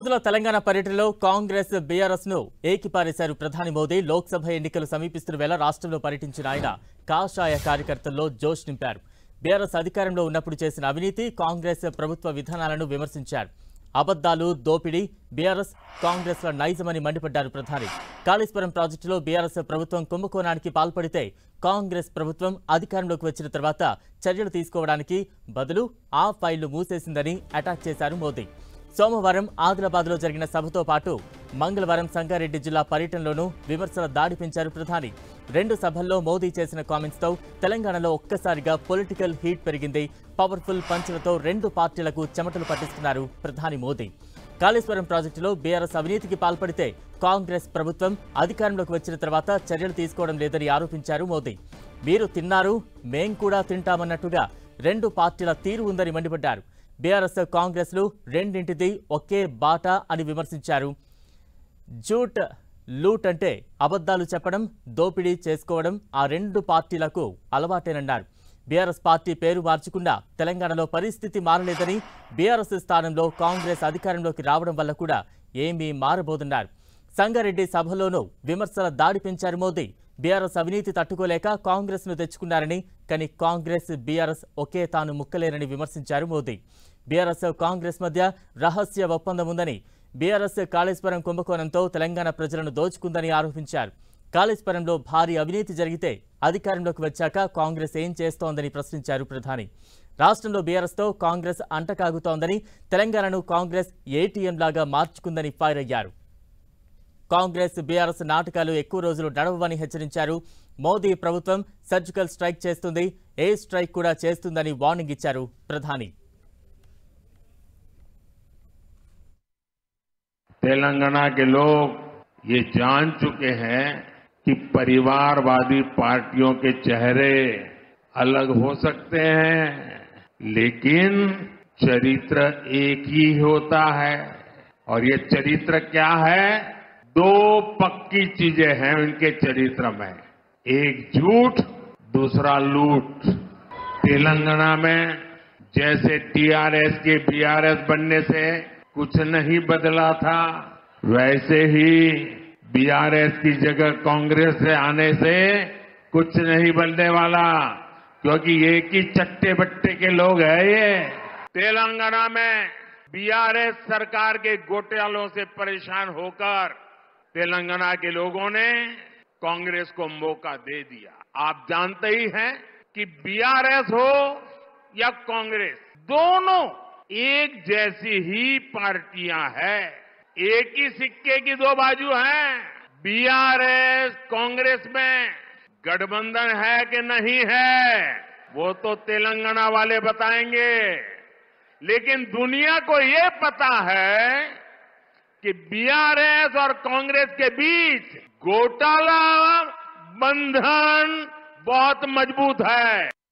రోజుల తెలంగాణ పర్యటనలో కాంగ్రెస్ బీఆర్ఎస్ ను ఏకిపారేశారు ప్రధాని మోదీ లోక్సభ ఎన్నికలు సమీపిస్తున్న వేళ రాష్ట్రంలో పర్యటించిన ఆయన కాషాయ కార్యకర్తల్లో జోష్ నింపారు బీఆర్ఎస్ అధికారంలో ఉన్నప్పుడు చేసిన అవినీతి కాంగ్రెస్ ప్రభుత్వ విధానాలను విమర్శించారు అబద్దాలు దోపిడీ బీఆర్ఎస్ కాంగ్రెస్ ల నైజమని మండిపడ్డారు ప్రధాని కాళేశ్వరం ప్రాజెక్టులో బీఆర్ఎస్ ప్రభుత్వం కుంభకోణానికి పాల్పడితే కాంగ్రెస్ ప్రభుత్వం అధికారంలోకి వచ్చిన తర్వాత చర్యలు తీసుకోవడానికి బదులు ఆ ఫైళ్లు మూసేసిందని అటాక్ చేశారు మోదీ సోమవారం ఆదిలాబాద్లో జరిగిన సభతో పాటు మంగళవారం సంగారెడ్డి జిల్లా పర్యటనలోనూ విమర్శల దాడి పెంచారు ప్రధాని రెండు సభల్లో మోదీ చేసిన కామెంట్స్తో తెలంగాణలో ఒక్కసారిగా పొలిటికల్ హీట్ పెరిగింది పవర్ఫుల్ పంచులతో రెండు పార్టీలకు చెమటలు పట్టిస్తున్నారు ప్రధాని మోదీ కాళేశ్వరం ప్రాజెక్టులో బీఆర్ఎస్ అవినీతికి పాల్పడితే కాంగ్రెస్ ప్రభుత్వం అధికారంలోకి వచ్చిన తర్వాత చర్యలు తీసుకోవడం లేదని ఆరోపించారు మోదీ మీరు తిన్నారు మేం కూడా తింటామన్నట్టుగా రెండు పార్టీల తీరు ఉందని మండిపడ్డారు బీఆర్ఎస్ కాంగ్రెస్లు రెండింటిది ఒకే బాట అని విమర్శించారు జూట్ లూట్ అంటే అబద్ధాలు చెప్పడం దోపిడీ చేసుకోవడం ఆ రెండు పార్టీలకు అలవాటేనన్నారు బీఆర్ఎస్ పార్టీ పేరు మార్చకుండా తెలంగాణలో పరిస్థితి మారలేదని బీఆర్ఎస్ స్థానంలో కాంగ్రెస్ అధికారంలోకి రావడం వల్ల కూడా ఏమీ మారబోతున్నారు సంగారెడ్డి సభలోనూ విమర్శల దాడి పెంచారు మోదీ బీఆర్ఎస్ అవినీతి తట్టుకోలేక కాంగ్రెస్ ను తెచ్చుకున్నారని కానీ కాంగ్రెస్ బీఆర్ఎస్ ఒకే తాను ముక్కలేరని విమర్శించారు మోదీ బీఆర్ఎస్ కాంగ్రెస్ మధ్య రహస్య ఒప్పందం ఉందని బీఆర్ఎస్ కాళేశ్వరం కుంభకోణంతో తెలంగాణ ప్రజలను దోచుకుందని ఆరోపించారు కాళేశ్వరంలో భారీ అవినీతి జరిగితే అధికారంలోకి వచ్చాక కాంగ్రెస్ ఏం చేస్తోందని ప్రశ్నించారు ప్రధాని రాష్ట్రంలో బీఆర్ఎస్తో కాంగ్రెస్ అంటకాగుతోందని తెలంగాణను కాంగ్రెస్ ఏటీఎం లాగా మార్చుకుందని ఫైర్ అయ్యారు కాంగ్రెస్ బీఆర్ఎస్ నాటకాలు ఎక్కువ రోజులు నడవవని హెచ్చరించారు మోదీ ప్రభుత్వం సర్జికల్ స్ట్రైక్ చేస్తుంది ఏ స్ట్రైక్ కూడా చేస్తుందని వార్నింగ్ ఇచ్చారు ప్రధాని तेलंगाना के लोग ये जान चुके हैं कि परिवारवादी पार्टियों के चेहरे अलग हो सकते हैं लेकिन चरित्र एक ही होता है और ये चरित्र क्या है दो पक्की चीजें हैं उनके चरित्र में एक झूठ दूसरा लूट तेलंगाना में जैसे टीआरएस के बीआरएस बनने से कुछ नहीं बदला था वैसे ही बीआरएस की जगह कांग्रेस से आने से कुछ नहीं बनने वाला क्योंकि एक ही चट्टे बट्टे के लोग हैं ये तेलंगाना में बीआरएस सरकार के घोटालों से परेशान होकर तेलंगाना के लोगों ने कांग्रेस को मौका दे दिया आप जानते ही हैं कि बीआरएस हो या कांग्रेस दोनों एक जैसी ही पार्टियां हैं एक ही सिक्के की दो बाजू हैं बीआरएस कांग्रेस में गठबंधन है कि नहीं है वो तो तेलंगाना वाले बताएंगे लेकिन दुनिया को ये पता है कि बीआरएस और कांग्रेस के बीच घोटाला बंधन बहुत मजबूत है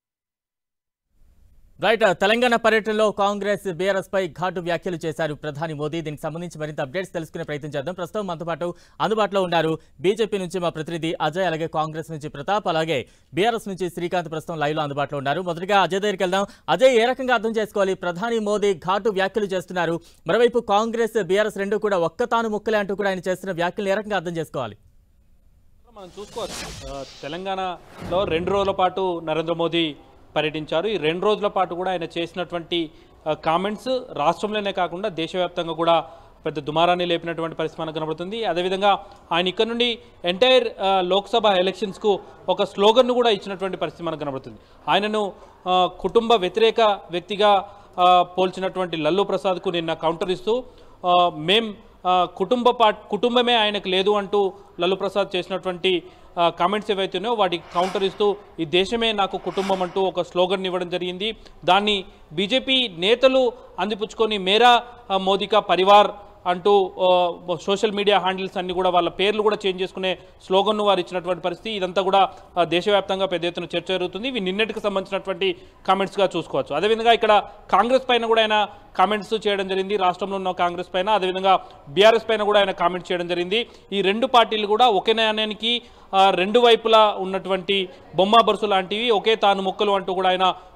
రైట్ తెలంగాణ పర్యటనలో కాంగ్రెస్ బీఆర్ఎస్ పై ఘాటు వ్యాఖ్యలు చేశారు ప్రధాని మోదీ దీనికి సంబంధించి మరింత అప్డేట్స్ తెలుసుకునే ప్రయత్నం చేద్దాం ప్రస్తుతం మనతో పాటు అందుబాటులో ఉన్నారు బీజేపీ నుంచి మా ప్రతినిధి అజయ్ అలాగే కాంగ్రెస్ నుంచి ప్రతాప్ అలాగే బీఆర్ఎస్ నుంచి శ్రీకాంత్ ప్రస్తుతం లైవ్ లో అందుబాటులో ఉన్నారు మొదటగా అజయ్ దగ్గరికి వెళ్దాం అజయ్ ఏ రకంగా అర్థం చేసుకోవాలి ప్రధాని మోదీ ఘాటు వ్యాఖ్యలు చేస్తున్నారు మరోవైపు కాంగ్రెస్ బీఆర్ఎస్ రెండు కూడా ఒక్కతాను ముక్కలే అంటూ కూడా ఆయన చేస్తున్న వ్యాఖ్యలు ఏ రకంగా అర్థం చేసుకోవాలి మనం చూసుకోవచ్చు ఆ, తెలంగాణలో రెండు రోజుల పాటు నరేంద్ర మోదీ పర్యటించారు ఈ రెండు రోజుల పాటు కూడా ఆయన చేసినటువంటి కామెంట్స్ రాష్ట్రంలోనే కాకుండా దేశవ్యాప్తంగా కూడా పెద్ద దుమారాన్ని లేపినటువంటి పరిస్థితి మనకు కనబడుతుంది అదేవిధంగా ఆయన ఇక్కడ నుండి ఎంటైర్ లోక్సభ ఎలక్షన్స్కు ఒక స్లోగన్ను కూడా ఇచ్చినటువంటి పరిస్థితి మనకు కనబడుతుంది ఆయనను ఆ, కుటుంబ వ్యతిరేక వ్యక్తిగా ఆ, పోల్చినటువంటి లల్లు ప్రసాద్కు నిన్న కౌంటర్ ఇస్తూ ఆ, మేం ఆ, కుటుంబ పా కుటుంబమే ఆయనకు లేదు అంటూ లల్లు ప్రసాద్ చేసినటువంటి ఆ, కామెంట్స్ ఏవైతే ఉన్నాయో వాటికి కౌంటర్ ఇస్తూ ఈ దేశమే నాకు కుటుంబం అంటూ ఒక స్లోగన్ ఇవ్వడం జరిగింది దాన్ని బీజేపీ నేతలు అందిపుచ్చుకొని మేరా ఆ, మోదీ కా పరివార్ అంటూ ఆ, సోషల్ మీడియా హ్యాండిల్స్ అన్ని కూడా వాళ్ళ పేర్లు కూడా చేంజ్ చేసుకునే స్లోగన్ను వారు ఇచ్చినటువంటి పరిస్థితి ఇదంతా కూడా ఆ, దేశవ్యాప్తంగా పెద్ద ఎత్తున చర్చ జరుగుతుంది ఇవి నిన్నటికి సంబంధించినటువంటి కామెంట్స్గా చూసుకోవచ్చు అదేవిధంగా ఇక్కడ కాంగ్రెస్ పైన కూడా ఆయన కామెంట్స్ చేయడం జరిగింది రాష్ట్రంలో ఉన్న కాంగ్రెస్ పైన అదేవిధంగా బీఆర్ఎస్ పైన కూడా ఆయన కామెంట్ చేయడం జరిగింది ఈ రెండు పార్టీలు కూడా ఒకే నాణ్యానికి ఆ, రెండు వైపులా ఉన్నటువంటి బొమ్మ బరుసు లాంటివి ఒకే తాను ముక్కలు అంటూ కూడా ఆయన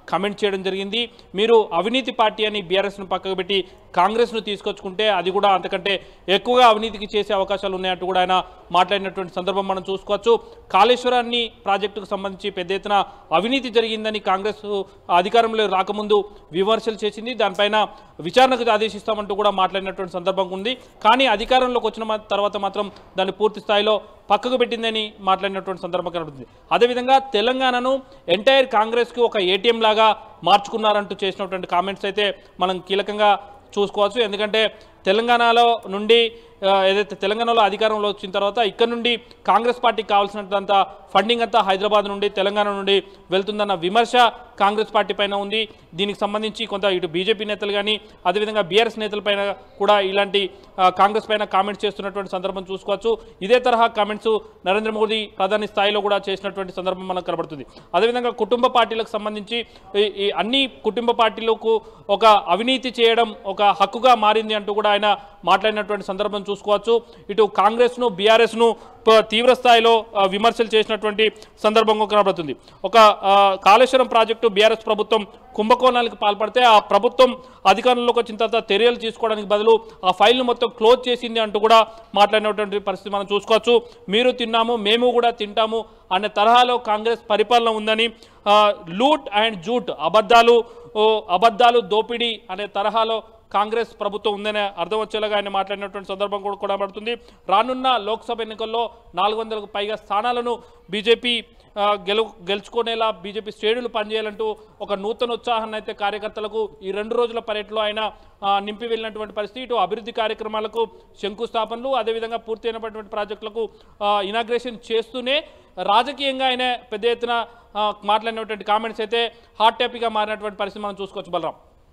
కమెంట్ చేయడం జరిగింది మీరు అవినీతి పార్టీ అని బీఆర్ఎస్ను పక్కకు పెట్టి కాంగ్రెస్ను తీసుకొచ్చుకుంటే అది కూడా అంతకంటే ఎక్కువగా అవినీతికి చేసే అవకాశాలు ఉన్నాయంటూ కూడా ఆయన మాట్లాడినటువంటి సందర్భం మనం చూసుకోవచ్చు కాళేశ్వరాన్ని ప్రాజెక్టుకు సంబంధించి పెద్ద ఎత్తున అవినీతి జరిగిందని కాంగ్రెస్ అధికారంలో రాకముందు విమర్శలు చేసింది దానిపైన విచారణకు ఆదేశిస్తామంటూ కూడా మాట్లాడినటువంటి సందర్భం ఉంది కానీ అధికారంలోకి వచ్చిన మా- తర్వాత మాత్రం దాన్ని పూర్తి స్థాయిలో పక్కకు పెట్టిందని మాట్లాడినటువంటి సందర్భం కనబడుతుంది అదేవిధంగా తెలంగాణను ఎంటైర్ కాంగ్రెస్కి ఒక ఏటీఎం లాగా మార్చుకున్నారంటూ చేసినటువంటి కామెంట్స్ అయితే మనం కీలకంగా చూసుకోవచ్చు ఎందుకంటే తెలంగాణలో నుండి ఆ, ఏదైతే తెలంగాణలో అధికారంలో వచ్చిన తర్వాత ఇక్కడ నుండి కాంగ్రెస్ పార్టీకి కావాల్సినంత ఫండింగ్ అంతా హైదరాబాద్ నుండి తెలంగాణ నుండి వెళ్తుందన్న విమర్శ కాంగ్రెస్ పార్టీ పైన ఉంది దీనికి సంబంధించి కొంత ఇటు బీజేపీ నేతలు కానీ అదేవిధంగా బీఆర్ఎస్ నేతల పైన కూడా ఇలాంటి ఆ, కాంగ్రెస్ పైన కామెంట్స్ చేస్తున్నటువంటి సందర్భం చూసుకోవచ్చు ఇదే తరహా కామెంట్స్ నరేంద్ర మోదీ ప్రధాని స్థాయిలో కూడా చేసినటువంటి సందర్భం మనకు కనబడుతుంది అదేవిధంగా కుటుంబ పార్టీలకు సంబంధించి ఈ- ఈ అన్ని కుటుంబ పార్టీలకు ఒక అవినీతి చేయడం ఒక హక్కుగా మారింది అంటూ కూడా ఆయన మాట్లాడినటువంటి సందర్భం చూసుకోవచ్చు ఇటు కాంగ్రెస్ను బీఆర్ఎస్ను ప- తీవ్ర స్థాయిలో ఆ, విమర్శలు చేసినటువంటి సందర్భంగా కనబడుతుంది ఒక ఆ, కాళేశ్వరం ప్రాజెక్టు బీఆర్ఎస్ ప్రభుత్వం కుంభకోణాలకు పాల్పడితే ఆ ప్రభుత్వం అధికారంలోకి వచ్చిన తర్వాత చర్యలు తీసుకోవడానికి బదులు ఆ ఫైల్ను మొత్తం క్లోజ్ చేసింది అంటూ కూడా మాట్లాడినటువంటి పరిస్థితి మనం చూసుకోవచ్చు మీరు తిన్నాము మేము కూడా తింటాము అనే తరహాలో కాంగ్రెస్ పరిపాలన ఉందని ఆ, లూట్ అండ్ జూట్ అబద్ధాలు ఓ, అబద్ధాలు దోపిడీ అనే తరహాలో కాంగ్రెస్ ప్రభుత్వం ఉందనే అర్థం వచ్చేలాగా ఆయన మాట్లాడినటువంటి సందర్భం కూడా కూడా పడుతుంది రానున్న లోక్సభ ఎన్నికల్లో నాలుగు వందలకు పైగా స్థానాలను బీజేపీ ఆ, గెలు గెలుచుకునేలా బీజేపీ శ్రేణులు పనిచేయాలంటూ ఒక నూతన ఉత్సాహాన్ని అయితే కార్యకర్తలకు ఈ రెండు రోజుల పర్యటనలో ఆయన ఆ, నింపి వెళ్ళినటువంటి పరిస్థితి ఇటు అభివృద్ధి కార్యక్రమాలకు శంకుస్థాపనలు అదేవిధంగా పూర్తయినటువంటి ప్రాజెక్టులకు ఇనాగ్రేషన్ చేస్తూనే రాజకీయంగా ఆయన పెద్ద ఎత్తున ఆ, మాట్లాడినటువంటి కామెంట్స్ అయితే హాట్ టాపిక్గా మారినటువంటి పరిస్థితి మనం చూసుకోవచ్చు Balaram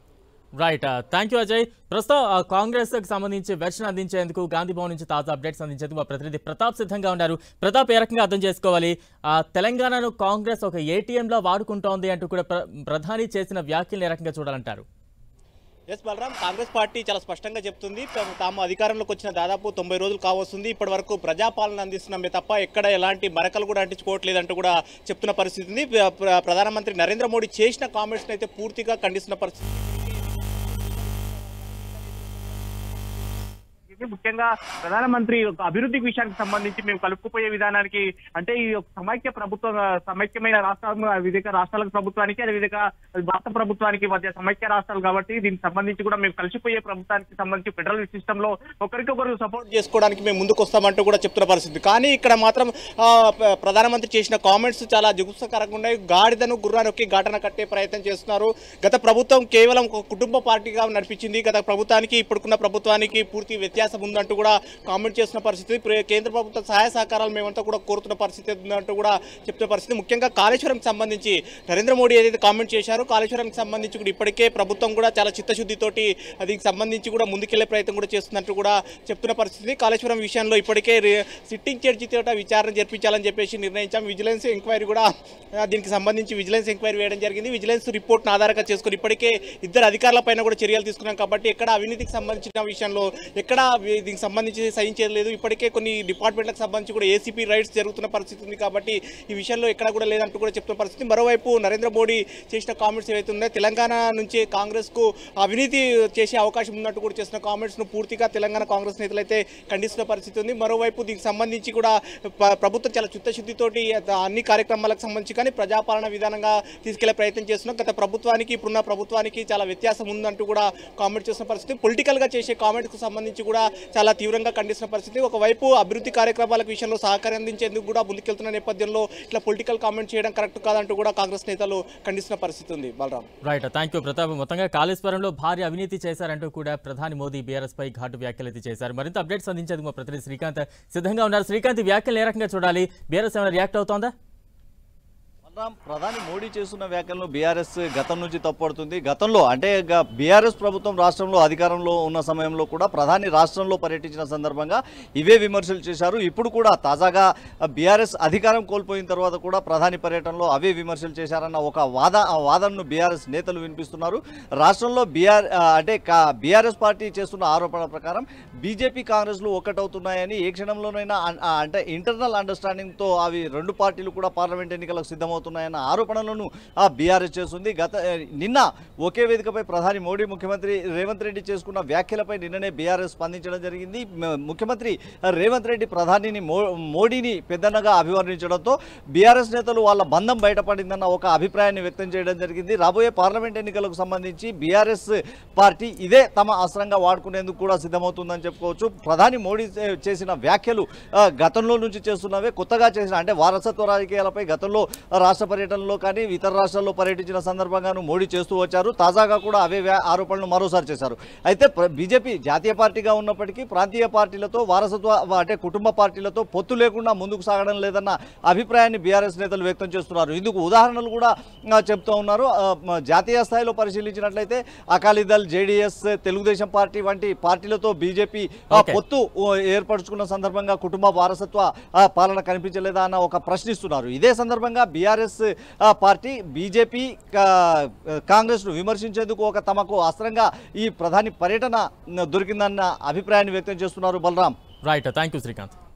right thank you Ajay ప్రస్తుతం ఆ, కాంగ్రెస్కి సంబంధించి వెర్షన్ అందించేందుకు గాంధీ భవన్ నుంచి తాజా అప్డేట్స్ అందించేందుకు మా ప్రతినిధి ప్రతాప్ సిద్ధంగా ఉన్నారు ప్రతాప్ ఏ రకంగా అర్థం చేసుకోవాలి ఆ, తెలంగాణను కాంగ్రెస్ ఒక ఏటీఎంలా వాడుకుంటోంది అంటూ కూడా ప్ర- ప్రధాని చేసిన వ్యాఖ్యలు ఏ రకంగా చూడాలంటారు ఎస్ బలరాం కాంగ్రెస్ పార్టీ చాలా స్పష్టంగా చెప్తుంది తాము- తాము అధికారంలోకి వచ్చిన దాదాపు తొంభై రోజులు కావస్తుంది ఇప్పటి వరకు ప్రజాపాలన అందిస్తున్నామే తప్ప ఎక్కడ ఎలాంటి మరకలు కూడా అంటించుకోవట్లేదు అంటూ కూడా చెప్తున్న పరిస్థితి ఉంది ప్ర- ప్ర- ప్రధానమంత్రి నరేంద్ర మోడీ చేసిన కామెంట్స్ అయితే పూర్తిగా ఖండిస్తున్న పరిస్థితి ఇది ముఖ్యంగా ప్రధానమంత్రి యొక్క అభివృద్ధి విషయానికి సంబంధించి మేము కలుపుకుపోయే విధానానికి అంటే ఈ యొక్క సమైక్య ప్రభుత్వం ఆ, సమైక్యమైన రాష్ట్రం వివిధ రాష్ట్రాలకు ప్రభుత్వానికి అదేవిధంగా భారత ప్రభుత్వానికి మధ్య సమైక్య రాష్ట్రాలు కాబట్టి దీనికి సంబంధించి కూడా మేము కలిసిపోయే ప్రభుత్వానికి సంబంధించి ఫెడరల్ సిస్టమ్ లో ఒకరికొకరు సపోర్ట్ చేసుకోవడానికి మేము ముందుకు వస్తామంటూ కూడా చెప్తున్న పరిస్థితి కానీ ఇక్కడ మాత్రం ఆ, ప్ర- ప్రధానమంత్రి చేసిన కామెంట్స్ చాలా జుగుప్సకరంగా ఉన్నాయి గాడిదను గుర్రానొక్కి ఘటన కట్టే ప్రయత్నం చేస్తున్నారు గత ప్రభుత్వం కేవలం ఒక కుటుంబ పార్టీగా నడిపించింది గత ప్రభుత్వానికి ఇప్పుడున్న ప్రభుత్వానికి పూర్తి వ్యత్యాసం ఉందంటూ కూడా కామెంట్ చేస్తున్న పరిస్థితి ప్ర- కేంద్ర ప్రభుత్వ సహాయ సహకారాలు మేమంతా కూడా కోరుతున్న పరిస్థితి ఉందంటూ కూడా చెప్తున్న పరిస్థితి ముఖ్యంగా కాళేశ్వరంకి సంబంధించి నరేంద్ర మోడీ ఏదైతే కామెంట్ చేశారో కాళేశ్వరంకి సంబంధించి కూడా ఇప్పటికే ప్రభుత్వం కూడా చాలా చిత్తశుద్ధితోటి దీనికి సంబంధించి కూడా ముందుకెళ్లే ప్రయత్నం కూడా చేస్తున్నట్టు కూడా చెప్తున్న పరిస్థితి కాళేశ్వరం విషయంలో ఇప్పటికే రి- సిట్టింగ్ జడ్జి తోట విచారణ జరిపించాలని చెప్పేసి నిర్ణయించాం విజిలెన్స్ ఎంక్వైరీ కూడా ఆ, దీనికి సంబంధించి విజిలెన్స్ ఎంక్వైరీ వేయడం జరిగింది విజిలెన్స్ రిపోర్ట్ను ఆధారంగా చేసుకుని ఇప్పటికే ఇద్దరు అధికారుల పైన కూడా చర్యలు తీసుకున్నాం కాబట్టి ఎక్కడ అవినీతికి సంబంధించిన విషయంలో ఎక్కడ వి- దీనికి సంబంధించి సహించలేదు ఇప్పటికే కొన్ని డిపార్ట్మెంట్లకు సంబంధించి కూడా ఏసీపీ రైట్స్ జరుగుతున్న పరిస్థితి ఉంది కాబట్టి ఈ విషయంలో ఎక్కడ కూడా లేదంటూ కూడా చెప్తున్న పరిస్థితి మరోవైపు నరేంద్ర మోడీ చేసిన కామెంట్స్ ఏవైతే ఉన్నాయో తెలంగాణ నుంచి కాంగ్రెస్కు అవినీతి చేసే అవకాశం ఉన్నట్టు కూడా చేసిన కామెంట్స్ను పూర్తిగా తెలంగాణ కాంగ్రెస్ నేతలు అయితే ఖండిస్తున్న పరిస్థితి ఉంది మరోవైపు దీనికి సంబంధించి కూడా ప- ప్రభుత్వం చాలా చిత్తశుద్ధితోటి అత- అన్ని కార్యక్రమాలకు సంబంధించి కానీ ప్రజాపాలన విధానంగా తీసుకెళ్లే ప్రయత్నం చేస్తున్నాం గత ప్రభుత్వానికి ఇప్పుడున్న ప్రభుత్వానికి చాలా వ్యత్యాసం ఉందంటూ కూడా కామెంట్ చేస్తున్న పరిస్థితి పొలిటికల్ గా చేసే కామెంట్కు సంబంధించి కూడా చాలా తీవ్రంగా ఖండిస్తున్న పరిస్థితి ఒకవైపు అభివృద్ధి కార్యక్రమాలకు విషయంలో సహకారం అందించేందుకు కూడా ముందుకెళ్తున్న నేపథ్యంలో ఇట్లా పొలిటికల్ కామెంట్ చేయడం కరెక్ట్ కాదంటూ కూడా కాంగ్రెస్ నేతలు ఖండిస్తున్న పరిస్థితి ఉంది Balaram right thank you Pratap మొత్తంగా కాళేశ్వరంలో భారీ అవినీతి చేశారంటూ కూడా ప్రధాని మోదీ బీఆర్ఎస్ పై ఘాటు వ్యాఖ్యలు అయితే చేశారు మరింత అప్డేట్స్ అందించేందుకు మా ప్రతినిధి శ్రీకాంత్ సిద్ధంగా ఉన్నారు శ్రీకాంత్ ఈ వ్యాఖ్యలు ఏ రకంగా చూడాలి బీఆర్ఎస్ ఏమైనా రియాక్ట్ అవుతోందా బలరాం, ప్రధాని మోడీ చేస్తున్న వ్యాఖ్యలను బీఆర్ఎస్ గతం నుంచి తప్పుపడుతుంది గతంలో అంటే బీఆర్ఎస్ ప్రభుత్వం రాష్ట్రంలో అధికారంలో ఉన్న సమయంలో కూడా ప్రధాని రాష్ట్రంలో పర్యటించిన సందర్భంగా ఇవే విమర్శలు చేశారు ఇప్పుడు కూడా తాజాగా బీఆర్ఎస్ అధికారం కోల్పోయిన తర్వాత కూడా ప్రధాని పర్యటనలో అవే విమర్శలు చేశారన్న ఒక వాద ఆ వాదనను బీఆర్ఎస్ నేతలు వినిపిస్తున్నారు రాష్ట్రంలో బీఆర్ ఆ, అంటే బీఆర్ఎస్ పార్టీ చేస్తున్న ఆరోపణల ప్రకారం బీజేపీ కాంగ్రెస్లు ఒక్కటవుతున్నాయని ఏ క్షణంలోనైనా అన్- ఆ, అంటే ఇంటర్నల్ అండర్స్టాండింగ్తో అవి రెండు పార్టీలు కూడా పార్లమెంట్ ఎన్నికలకు సిద్ధమవుతాయి కొనసాగుతున్నాయన్న ఆరోపణలను ఆ బీఆర్ఎస్ చేస్తుంది గత ఏ, నిన్న ఒకే వేదికపై ప్రధాని మోడీ ముఖ్యమంత్రి రేవంత్ రెడ్డి చేసుకున్న వ్యాఖ్యలపై నిన్ననే బీఆర్ఎస్ స్పందించడం జరిగింది మ- ముఖ్యమంత్రి రేవంత్ రెడ్డి ప్రధానిని మో మోడీని పెద్దన్నగా అభివర్ణించడంతో బీఆర్ఎస్ నేతలు వాళ్ళ బంధం బయటపడిందన్న ఒక అభిప్రాయాన్ని వ్యక్తం చేయడం జరిగింది రాబోయే పార్లమెంట్ ఎన్నికలకు సంబంధించి బీఆర్ఎస్ పార్టీ ఇదే తమ అస్త్రంగా వాడుకునేందుకు కూడా సిద్ధమవుతుందని చెప్పుకోవచ్చు ప్రధాని మోడీ చే- చేసిన వ్యాఖ్యలు ఆ, గతంలో నుంచి చేస్తున్నవే కొత్తగా చేసిన అంటే వారసత్వ రాజకీయాలపై గతంలో రాష్ట్ర పర్యటనలో కానీ ఇతర రాష్ట్రాల్లో పర్యటించిన సందర్భంగాను మోడీ చేస్తూ వచ్చారు తాజాగా కూడా అవే వ్యా- ఆరోపణలు మరోసారి చేశారు అయితే ప్ర- బీజేపీ జాతీయ పార్టీగా ఉన్నప్పటికీ ప్రాంతీయ పార్టీలతో వారసత్వ అంటే కుటుంబ పార్టీలతో పొత్తు లేకుండా ముందుకు సాగడం లేదన్న అభిప్రాయాన్ని బీఆర్ఎస్ నేతలు వ్యక్తం చేస్తున్నారు ఇందుకు ఉదాహరణలు కూడా ఆ, చెప్తూ ఉన్నారు ఆ, మ- జాతీయ స్థాయిలో పరిశీలించినట్లయితే అకాలీదళ్ జేడీఎస్ తెలుగుదేశం పార్టీ వంటి పార్టీలతో బీజేపీ ఆ, Okay. పొత్తు ఓ, ఏర్పరచుకున్న సందర్భంగా కుటుంబ వారసత్వ ఆ, పాలన కనిపించలేదా అన్న ఒక ప్రశ్నిస్తున్నారు ఇదే సందర్భంగా బీఆర్ఎస్ పార్టీ బీజేపీ కాంగ్రెస్ను విమర్శించేందుకు ఒక తమకు అస్త్రంగా ఈ ప్రధాని పర్యటన దొరికిందన్న అభిప్రాయాన్ని వ్యక్తం చేస్తున్నారు Balaram right thank you Srikanth